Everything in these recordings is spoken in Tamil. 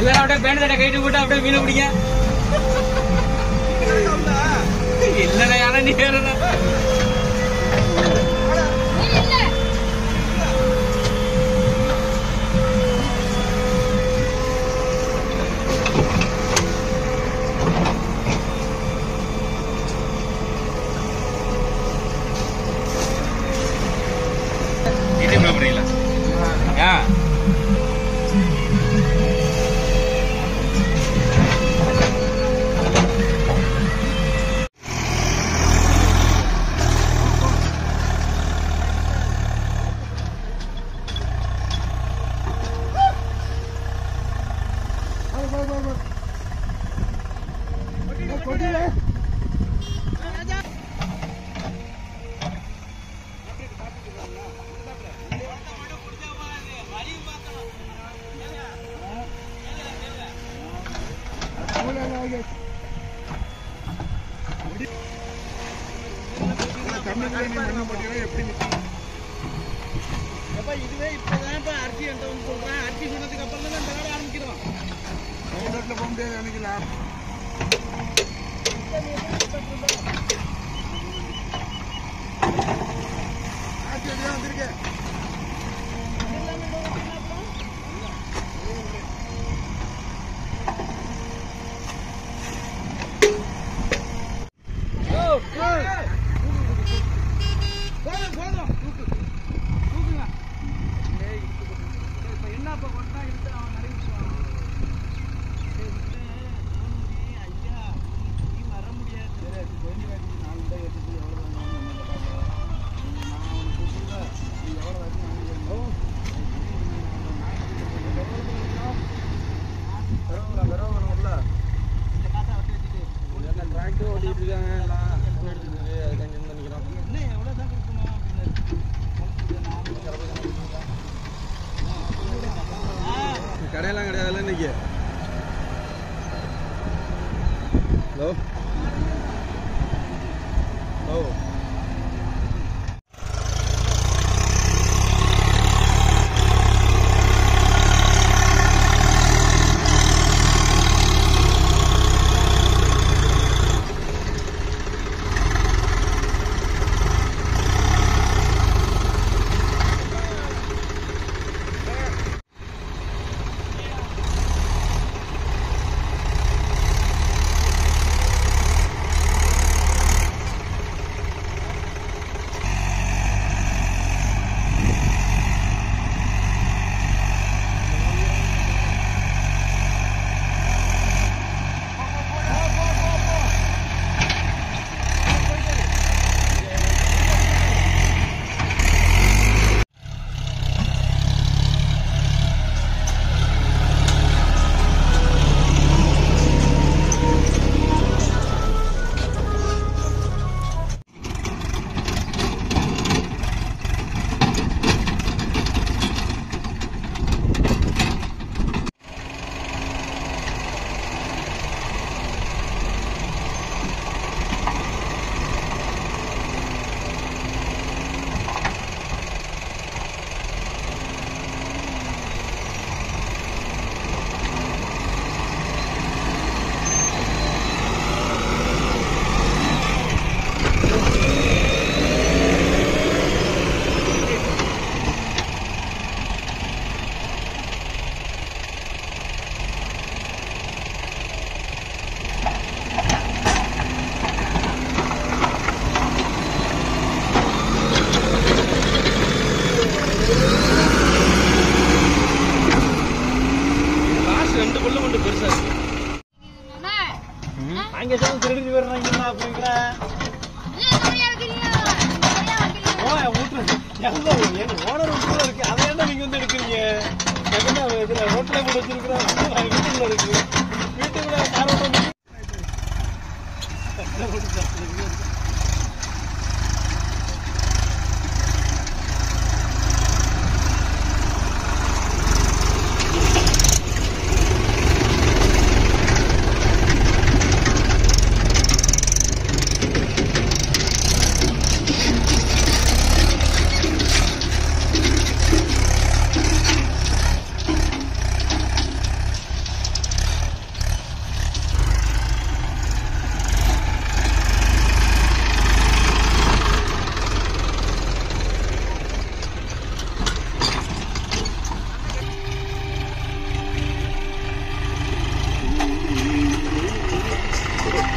எல்லாரும் அப்படியே பேண்ட் தட்டை கைட்டு போட்டு அப்படியே மீன் பிடிங்க இல்லடா யாரா நீ வேறடா இது புரியல ஆ இதுவே இப்பதான் இப்ப அரிசி என்கிட்ட வந்து சொல்றேன் அரிசி சொன்னதுக்கு அப்புறம் தான் இந்த வேலை ஆரம்பிக்கிறோம் போக முடியாது நினைக்கலாம் வந்திருக்கேன் போதும் போதும் தூக்கு தூக்குங்க இப்ப என்ன இப்ப கொண்டா இருக்கு அவன் நிறைய விஷயம் ஐயா நீ வர முடியாது கொஞ்சம் வேண்டி நாலு ரூபாய் எடுத்து எவ்வளோ நான் அவனை கூப்பிடுவேன் நீ எவ்வளோ வரைக்கும் வாங்கிக்கணும் இந்த காசை வச்சு வச்சுட்டு டிராக்டர் ஓட்டிட்டு இருக்காங்க எல்லாம் எடுத்துட்டு அதுக்காக நினைக்கிறோம் என்ன எவ்வளோ தான் கொடுக்கணும் அப்படின்னு கடையெல்லாம் கிடையாதுல்ல இன்னைக்கு ஹலோ ஹலோ காசு ரெண்டு கொள்ள மட்டும் பெருசா இருக்கு அங்க சேர்ந்து திருடி வர்றாங்க அப்படிங்கிற ஓய ஊட்டு எங்க எங்க ஓனர் வீட்டுல இருக்கு அதை என்ன நீங்க வந்து எடுக்கிறீங்க எங்கன்னா இதுல ரோட்ல போட்டு வச்சிருக்கிறோம் வீட்டுக்குள்ள இருக்கு வீட்டுக்குள்ள கார் ஓட்ட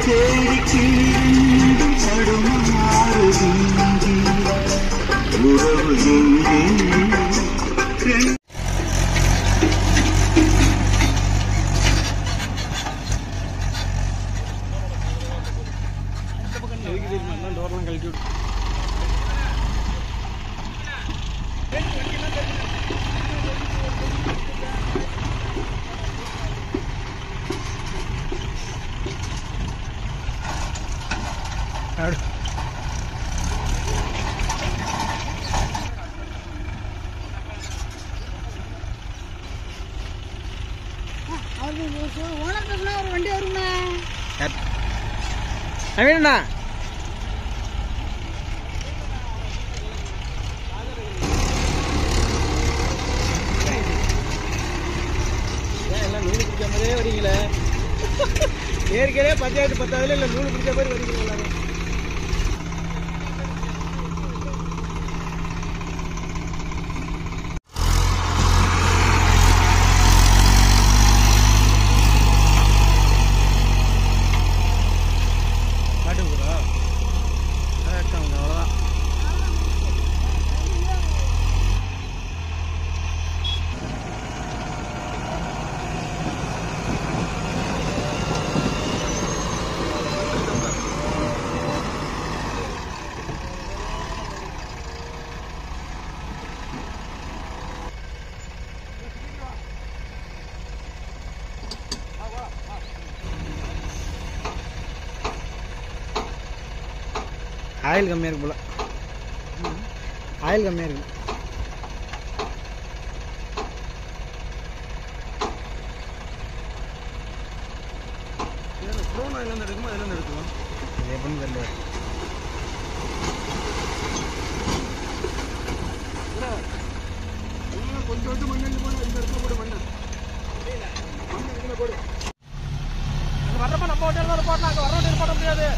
தேடிக்கு தடுமாறுதி உறவு எங்கே ரெண்டு எதுக்கு தெரியுமா எல்லாம் டோர்லாம் கழட்டி விட்டு அவருக்கு ஓனர் பேசினா ஒரு வண்டி வருங்கண்ணா நவீனா ஏன் எல்லாம் நூறு பிடிச்ச மாதிரியே வரீங்களே ஏற்கனவே பஞ்சாயத்து பத்தாவதுல இல்லை நூறு பிடிச்ச மாதிரி வரீங்களா எல்லாரும் காட்டுக்குறா அவ்வளோதான் ஆயில் கம்மியாக இருக்கு போல ஆயில் கம்மியாக இருக்கு ட்ரோன் அதில் இருந்து எடுக்குமா அதில் இருந்து எடுக்குமா இது எப்படின்னு தெரியல கொஞ்சம் கொஞ்சம் மண்ணு இங்க போடு இந்த இடத்துல போடு மண்ணு மண்ணு இதுல போடு அங்கே வர்றப்ப நம்ம ஹோட்டல் தான் போடணும் அங்கே வர ஹோட்டல் போட முடியாது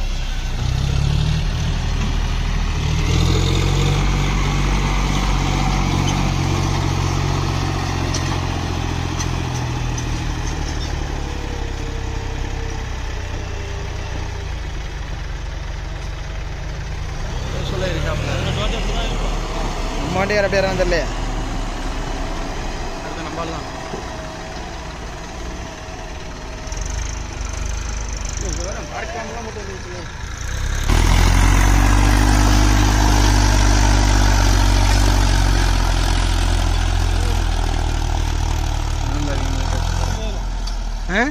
சொல்ல இருக்காப்ல நம்ம வண்டிக்கார அப்படியே இறங்க தெரியல அடுத்த நம்பர்லாம் மறக்காமலாம் மட்டும் இருக்கு ஆ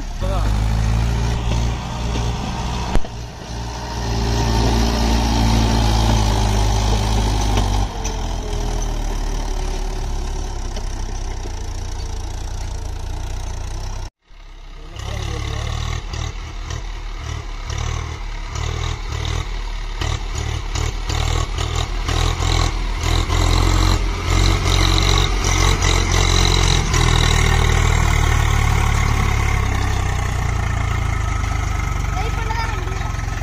வெயிட் பண்ணதான் முடியும்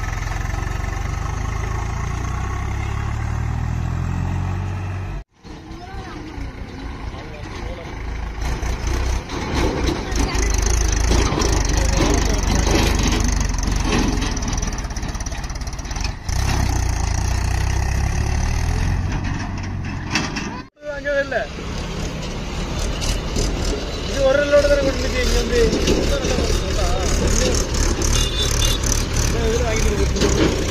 அங்கே இல்லை இது ஒரு லோடு தானே கொண்டு இங்கே வந்து வாங்கிட்டு இருக்கு